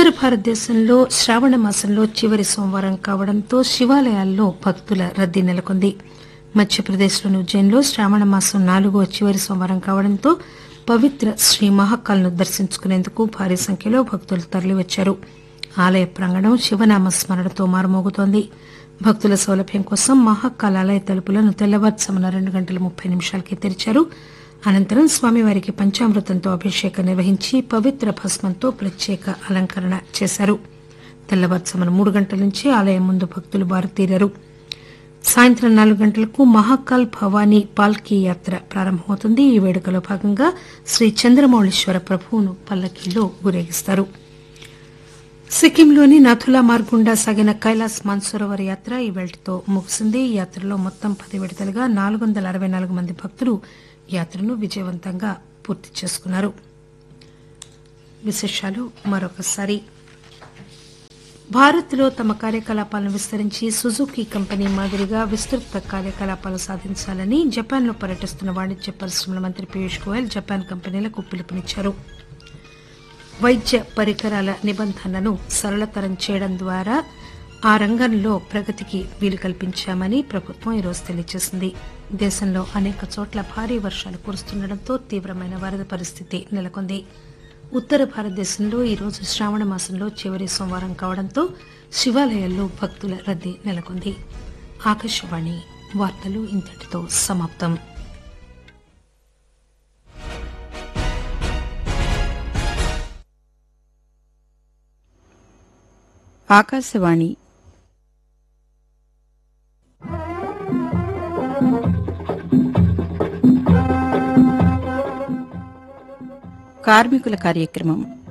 ఉత్తర భారతదేశంలో శ్రావణ మాసంలో చివరి సోమవారం కావడంతో శివాలయాల్లో భక్తుల రద్దీ నెలకొంది మధ్యప్రదేశ్లోని ఉజ్జయిన్లో శ్రావణ మాసం నాలుగో చివరి సోమవారం కావడంతో పవిత్ర శ్రీ మహాకాల్ను దర్శించుకునేందుకు భారీ సంఖ్యలో భక్తులు తరలివచ్చారు ఆలయ ప్రాంగణం శివనామ స్మరణతో మారుమోగుతోంది భక్తుల సౌలభ్యం కోసం మహాకాల్ ఆలయ తలుపులను తెల్లవారుజామున రెండు గంటల ముప్పై నిమిషాలకి తెరిచారు అనంతరం స్వామివారికి పంచామృతంతో అభిషేకం నిర్వహించి పవిత్ర భస్మంతో ప్రత్యేక అలంకరణ చేశారు తెల్లవారుజామున మూడు గంటల నుంచి ఆలయం ముందు భక్తులు బారుతీరారు సాయంత్రం నాలుగు గంటలకు మహాకాల్ భవానీ పాల్కీ యాత్ర ప్రారంభమవుతుంది ఈ వేడుకలో భాగంగా శ్రీ చంద్రమౌళీశ్వర ప్రభువును పల్లకీలో ఊరేగిస్తారు సిక్కింలోని నథులా మార్గ్ గుండా సాగిన కైలాస్ మాన్సరోవర్ యాత్ర ఈ వేళతో ముగిసింది ఈ యాత్రలో మొత్తం పది విడతలుగా నాలుగు వందల అరవై నాలుగు మంది భక్తులు యాత్రను విజయవంతంగా పూర్తి చేసుకున్నారు విశేషాలు మరొకసారి భారత్లో తమ కార్యకలాపాలను విస్తరించి సుజుకి కంపెనీ మాదిరిగా విస్తృత కార్యకలాపాలు సాధించాలని జపాన్లో పర్యటిస్తున్న వాణిజ్య పరిశ్రమల మంత్రి పీయూష్ గోయల్ జపాన్ కంపెనీలకు పిలుపునిచ్చారు వైద్య పరికరాల నిబంధనలను సరళతరం చేయడం ద్వారా ఆ రంగంలో ప్రగతికి వీలు కల్పించామని ప్రభుత్వం ఈరోజు తెలియజేసింది దేశంలో అనేక చోట్ల భారీ వర్షాలు కురుస్తుండటంతో తీవ్రమైన వరద పరిస్థితి నెలకొంది ఉత్తర భారతదేశంలో ఈరోజు శ్రావణ మాసంలో చివరి సోమవారం కావడంతో శివాలయాల్లో భక్తుల రద్దీ నెలకొంది ఆకాశవాణి వార్తలు ఇంతటితో సమాప్తం ఆకాశవాణి కార్మికుల కార్యక్రమం